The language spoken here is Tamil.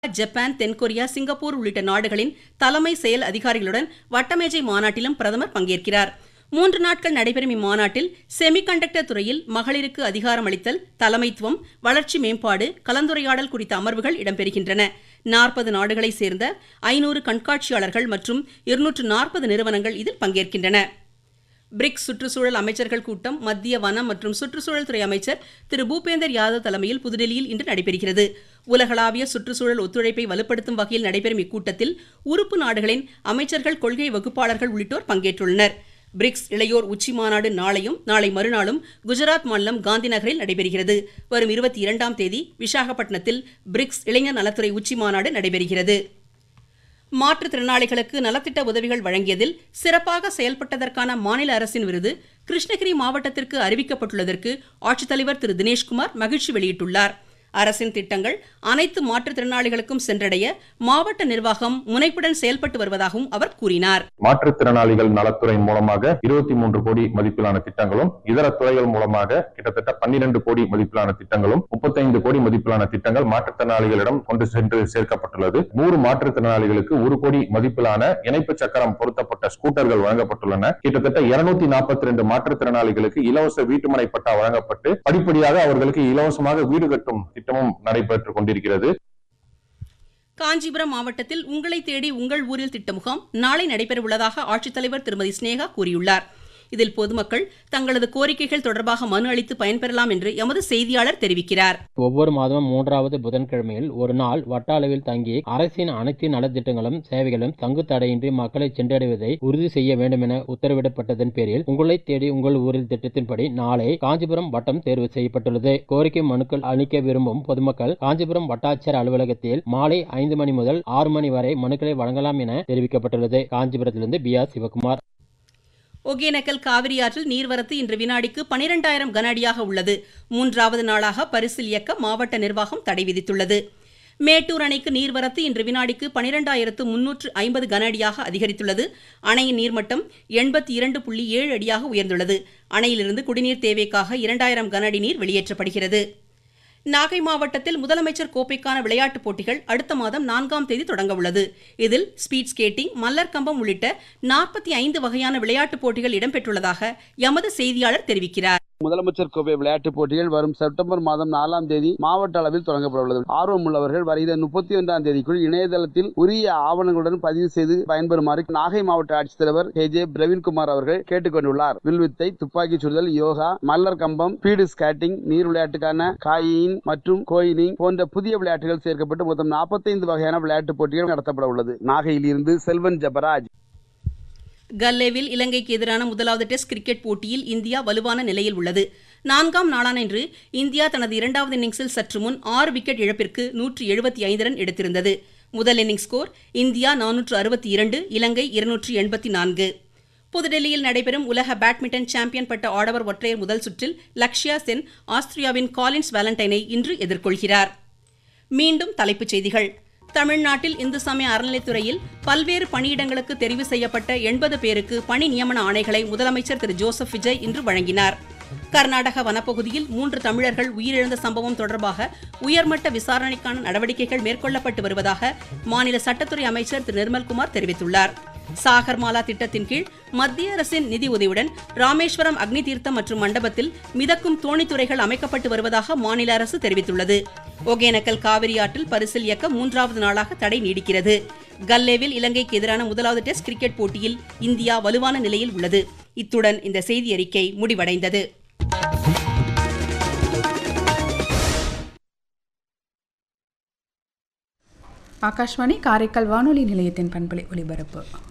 ஜப்பான் தென்கொரியா சிங்கப்பூர் உள்ளிட்ட நாடுகளின் தலைமை செயல் அதிகாரிகளுடன் வட்டமேஜை மாநாட்டிலும் பிரதமர் பங்கேற்கிறார் மூன்று நாட்கள் நடைபெறும் இம்மாநாட்டில் செமிகண்டக்டர் துறையில் மகளிருக்கு அதிகாரமளித்தல் தலைமைத்துவம் வளர்ச்சி மேம்பாடு கலந்துரையாடல் குறித்த அமர்வுகள் இடம்பெறுகின்றன நாற்பது நாடுகளைச் சேர்ந்த ஐநூறு கண்காட்சியாளர்கள் மற்றும் இருநூற்று நாற்பது நிறுவனங்கள் இதில் பங்கேற்கின்றன பிரிக்ஸ் சுற்றுச்சூழல் அமைச்சர்கள் கூட்டம் மத்திய வனம் மற்றும் சுற்றுச்சூழல் துறை அமைச்சர் திரு பூபேந்தர் யாதவ் தலைமையில் புதுடெல்லியில் இன்று நடைபெறுகிறது உலகளாவிய சுற்றுச்சூழல் ஒத்துழைப்பை வலுப்படுத்தும் வகையில் நடைபெறும் இக்கூட்டத்தில் உறுப்பு நாடுகளின் அமைச்சர்கள் கொள்கை வகுப்பாளர்கள் உள்ளிட்டோர் பங்கேற்றுள்ளனர் பிரிக்ஸ் இளையோர் உச்சி மாநாடு நாளையும் நாளை மறுநாளும் குஜராத் மாநிலம் காந்தி நகரில் நடைபெறுகிறது வரும் இருபத்தி இரண்டாம் தேதி விசாகப்பட்டினத்தில் பிரிக்ஸ் இளைஞர் நலத்துறை உச்சி மாநாடு நடைபெறுகிறது மாற்றுத்திறனாளிகளுக்கு நலத்திட்ட உதவிகள் வழங்கியதில் சிறப்பாக செயல்பட்டதற்கான மாநில அரசின் விருது கிருஷ்ணகிரி மாவட்டத்திற்கு அறிவிக்கப்பட்டுள்ளதற்கு ஆட்சித்தலைவர் திரு தினேஷ்குமார் மகிழ்ச்சி வெளியிட்டுள்ளார் அரசின் திட்டங்கள் அனைத்து மாற்றுத்திறனாளிகளுக்கும் சென்றடைய மாவட்ட நிர்வாகம் முனைப்புடன் செயல்பட்டு வருவதாகவும் அவர் கூறினார் மாற்றுத்திறனாளிகள் நலத்துறை மூலமாக இருபத்தி மூன்று கோடி மதிப்பிலான திட்டங்களும் இதர துறைகள் மூலமாக கிட்டத்தட்ட பன்னிரண்டு கோடி மதிப்பிலான திட்டங்களும் முப்பத்தைந்து கோடி மதிப்பிலான திட்டங்கள் மாற்றுத்திறனாளிகளிடம் கொண்டு சென்று சேர்க்கப்பட்டுள்ளது நூறு மாற்றுத்திறனாளிகளுக்கு ஒரு கோடி மதிப்பிலான இணைப்பு சக்கரம் பொருத்தப்பட்ட ஸ்கூட்டர்கள் வழங்கப்பட்டுள்ளன கிட்டத்தட்ட இருநூத்தி நாற்பத்தி ரெண்டு மாற்றுத்திறனாளிகளுக்கு இலவச வீட்டுமனை பட்டா வழங்கப்பட்டு படிப்படியாக அவர்களுக்கு இலவசமாக வீடு கட்டும் திட்டமும் நடைபெற்றுக் கொண்டிருக்கிறது காஞ்சிபுரம் மாவட்டத்தில் உங்களை தேடி உங்கள் ஊரில் திட்ட முகாம் நாளை நடைபெறவுள்ளதாக ஆட்சித்தலைவர் திருமதி ஸ்னேகா கூறியுள்ளார் இதில் பொதுமக்கள் தங்களது கோரிக்கைகள் தொடர்பாக மனு அளித்து பயன்பெறலாம் என்று எமது செய்தியாளர் தெரிவிக்கிறார் ஒவ்வொரு மாதமும் மூன்றாவது புதன்கிழமையில் ஒரு நாள் வட்ட அளவில் தங்கி அரசின் அனைத்து நலத்திட்டங்களும் சேவைகளும் தங்கு தடையின்றி மக்களை சென்றடைவதை உறுதி செய்ய வேண்டும் என உத்தரவிடப்பட்டதன் பேரில் உங்களை தேடி உங்கள் ஊரில் திட்டத்தின்படி நாளை காஞ்சிபுரம் வட்டம் தேர்வு செய்யப்பட்டுள்ளது கோரிக்கை மனுக்கள் அளிக்க விரும்பும் பொதுமக்கள் காஞ்சிபுரம் வட்டாட்சியர் அலுவலகத்தில் மாலை ஐந்து மணி முதல் ஆறு மணி வரை மனுக்களை வழங்கலாம் என தெரிவிக்கப்பட்டுள்ளது காஞ்சிபுரத்திலிருந்து பி ஆர் சிவகுமார் ஒகேனக்கல் காவிரி ஆற்றில் நீர்வரத்து இன்று வினாடிக்கு பனிரெண்டாயிரம் கன அடியாக உள்ளது மூன்றாவது நாளாக பரிசில் இயக்க மாவட்ட நிர்வாகம் தடை விதித்துள்ளது மேட்டூர் அணைக்கு நீர்வரத்து இன்று வினாடிக்கு பனிரெண்டாயிரத்து முன்னூற்று ஐம்பது கன அடியாக அதிகரித்துள்ளது அணையின் நீர்மட்டம் எண்பத்தி இரண்டு புள்ளி ஏழு அடியாக உயர்ந்துள்ளது அணையிலிருந்து குடிநீர் தேவைக்காக இரண்டாயிரம் கன அடி நீர் வெளியேற்றப்படுகிறது நாகை மாவட்டத்தில் முதலமைச்சர் கோப்பைக்கான விளையாட்டுப் போட்டிகள் அடுத்த மாதம் நான்காம் தேதி தொடங்க உள்ளது இதில் ஸ்பீட் ஸ்கேட்டிங் மல்லர் கம்பம் உள்ளிட்ட நாற்பத்தி ஐந்து வகையான விளையாட்டுப் போட்டிகள் இடம்பெற்றுள்ளதாக எமது செய்தியாளர் தெரிவிக்கிறார் முதலமைச்சர் கோப்பை விளையாட்டுப் போட்டிகள் வரும் செப்டம்பர் மாதம் நாலாம் தேதி மாவட்ட அளவில் தொடங்கப்பட உள்ளது ஆர்வம் உள்ளவர்கள் வருகிற முப்பத்தி ஒன்றாம் தேதிக்குள் இணையதளத்தில் உரிய ஆவணங்களுடன் பதிவு செய்து பயன்பெறுமாறு நாகை மாவட்ட ஆட்சித்தலைவர் கே ஜே பிரவீன்குமார் அவர்கள் கேட்டுக்கொண்டுள்ளார் வில்வித்தை துப்பாக்கி சுடுதல் யோகா மல்லர் கம்பம் ஸ்பீடு ஸ்கேட்டிங் நீர் விளையாட்டுக்கான காயின் மற்றும் கோயினிங் போன்ற புதிய விளையாட்டுகள் சேர்க்கப்பட்டு மொத்தம் நாற்பத்தைந்து வகையான விளையாட்டுப் போட்டிகள் நடத்தப்பட உள்ளது நாகையில் இருந்து செல்வன் ஜபராஜ் கல்லேவில் இலங்கைக்கு எதிரான முதலாவது டெஸ்ட் கிரிக்கெட் போட்டியில் இந்தியா வலுவான நிலையில் உள்ளது நான்காம் நாளான இன்று இந்தியா தனது இரண்டாவது இன்னிங்ஸில் சற்று முன் ஆறு விக்கெட் இழப்பிற்கு நூற்று எழுபத்தி ஐந்து ரன் எடுத்திருந்தது முதல் இன்னிங்ஸ் ஸ்கோர் இந்தியா நானூற்று அறுபத்தி இரண்டு இலங்கை இருநூற்று எண்பத்தி நான்கு புதுடெல்லியில் நடைபெறும் உலக பேட்மிண்டன் சாம்பியன் பட்ட ஆடவர் ஒற்றையர் முதல் சுற்றில் லக்ஷயா சென் ஆஸ்திரியாவின் காலின்ஸ் வேலண்டைனை இன்று எதிர்கொள்கிறார் மீண்டும் தலைப்புச் செய்திகள் தமிழ்நாட்டில் இந்து சமய அறநிலைத்துறையில் பல்வேறு பணியிடங்களுக்கு தெரிவு செய்யப்பட்ட எண்பது பேருக்கு பணி நியமன ஆணைகளை முதலமைச்சர் திரு ஜோசப் விஜய் இன்று வழங்கினார் கர்நாடக வனப்பகுதியில் மூன்று தமிழர்கள் உயிரிழந்த சம்பவம் தொடர்பாக உயர்மட்ட விசாரணைக்கான நடவடிக்கைகள் மேற்கொள்ளப்பட்டு வருவதாக மாநில சட்டத்துறை அமைச்சர் திரு நிர்மல்குமார் தெரிவித்துள்ளார் சாகர்மாலா திட்டத்தின் கீழ் மத்திய அரசின் நிதி உதவியுடன் ராமேஸ்வரம் அக்னி தீர்த்தம் மற்றும் மண்டபத்தில் மிதக்கும் தோணித்துறைகள் அமைக்கப்பட்டு வருவதாக மாநில அரசு தெரிவித்துள்ளது ஒகேனக்கல் காவிரி ஆற்றில் பரிசில் இயக்க மூன்றாவது நாளாக தடை நீடிக்கிறது கல்லேவில் இலங்கைக்கு எதிரான முதலாவது டெஸ்ட் கிரிக்கெட் போட்டியில் இந்தியா வலுவான நிலையில் உள்ளது இத்துடன் இந்த செய்தி அறிக்கை முடிவடைந்தது ஆகாஷ்வாணி காரைக்கால் வானொலி நிலையத்தின் பண்பலை ஒலிபரப்பு